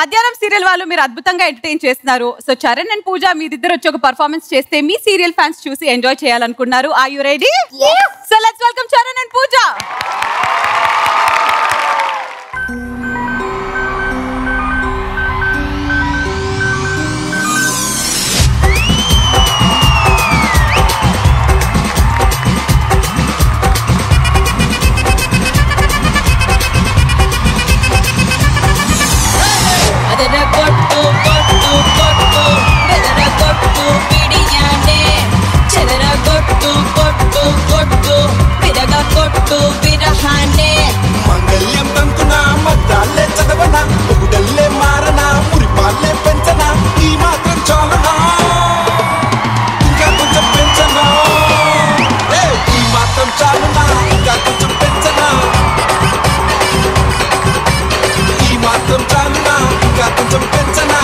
మధ్యాహ్నం సీరియల్ వాళ్ళు మీరు అద్భుతంగా ఎంటర్టైన్ చేస్తున్నారు సో చరణ్ అండ్ పూజ మీరిద్దరు వచ్చి ఒక పర్ఫార్మెన్స్ చేస్తే మీ సీరియల్ ఫ్యాన్స్ చూసి ఎంజాయ్ చేయాలనుకున్నారు are you ready so let's welcome Charan and Pooja ಅದರ ಕೊಟ್ಟು ಕೊಟ್ಟು ಕೊಟ್ಟು ಬೆದರ ಕೊಟ್ಟು ಬಿಡಿಯಾನೆ ಚೆದರ ಕೊಟ್ಟು ಕೊಟ್ಟು ಕೊಟ್ಟು ಬಿರಗ ಕೊಟ್ಟು ಬಿರಹಾನೆ మంగళ్యం తంతున మద్దాలే చదవన పొగుడల్లే మారన మురిపాలే పెంచన ఈ మాత్రం చాలనా ఇంకా కొంచెం పెంచనా ఏ, ఈ మాత్రం చాలునా ఇంకా కొంచెం పెంచనా ఈ మాత్రం చాలునా ఇంకా కొంచెం పెంచనా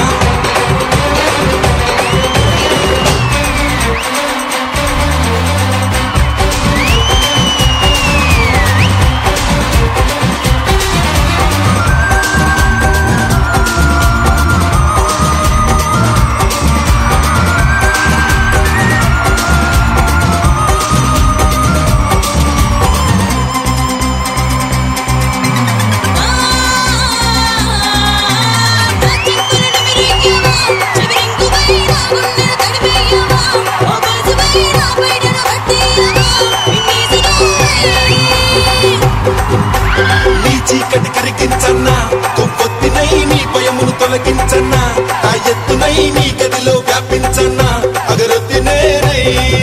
నీ చీకటి కరిగించన్నా కొవ్వొత్తినై నీ భయమును తొలగించన్నా ఆ ఎత్తునై నీ గదిలో వ్యాపించన్నా అగరొత్తి నేరై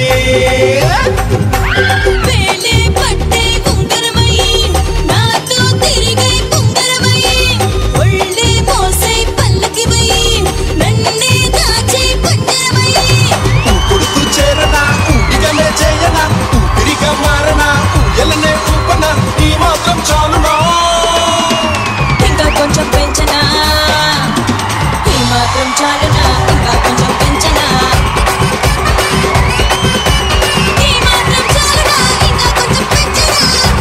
వేలే పట్టే కుంగరమై నాతో తిరిగే కుంగరమై ఒళ్ళే మోసై పల్లకివై నన్నే దాచే పంజరమై కొడుకు చేరనా ఊడిగలే చేయనా ఊపిరిగా మారనా ఊయలనే ఊపనా ఈ మాత్రం చాలునా ఇంకా కొంచెం పెంచనా ఈ మాత్రం చాలునా ఇంకా కొంచెం పెంచనా ఈ మాత్రం చాలునా ఇంకా కొంచెం పెంచనా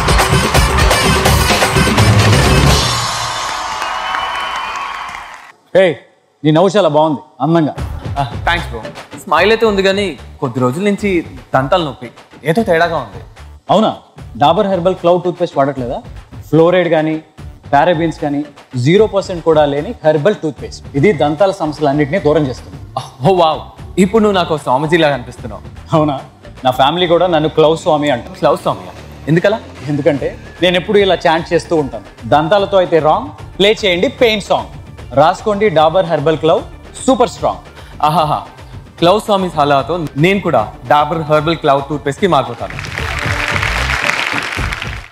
హే నీ నవ్వు చాలా బాగుంది అందంగా థ్యాంక్స్ బ్రో స్మైల్ అయితే ఉంది కానీ కొద్ది రోజుల నుంచి దంతాలు నొప్పి ఏదో తేడాగా ఉంది అవునా డాబర్ హెర్బల్ క్లౌడ్ టూత్పేస్ట్ వాడట్లేదా ఫ్లోరైడ్ కానీ పారాబీన్స్ కానీ జీరో పర్సెంట్ కూడా లేని హెర్బల్ టూత్పేస్ట్ ఇది దంతాల సమస్యలన్నింటినీ దూరం చేస్తుంది ఓ వావ్ ఇప్పుడు నువ్వు నాకు స్వామిజీలాగా అనిపిస్తున్నావు అవునా నా ఫ్యామిలీ కూడా నన్ను క్లౌ స్వామి అంటారు క్లౌ స్వామి ఎందుకలా ఎందుకంటే నేను ఎప్పుడు ఇలా చాంట్ చేస్తూ ఉంటాను దంతాలతో అయితే రాంగ్ ప్లే చేయండి పెయిన్ సాంగ్ రాసుకోండి Dabur herbal clove super strong ఆహాహా క్లౌ స్వామి సలహాతో నేను కూడా డాబర్ హెర్బల్ క్లౌడ్ టూత్పేస్ట్కి మారిపోతాను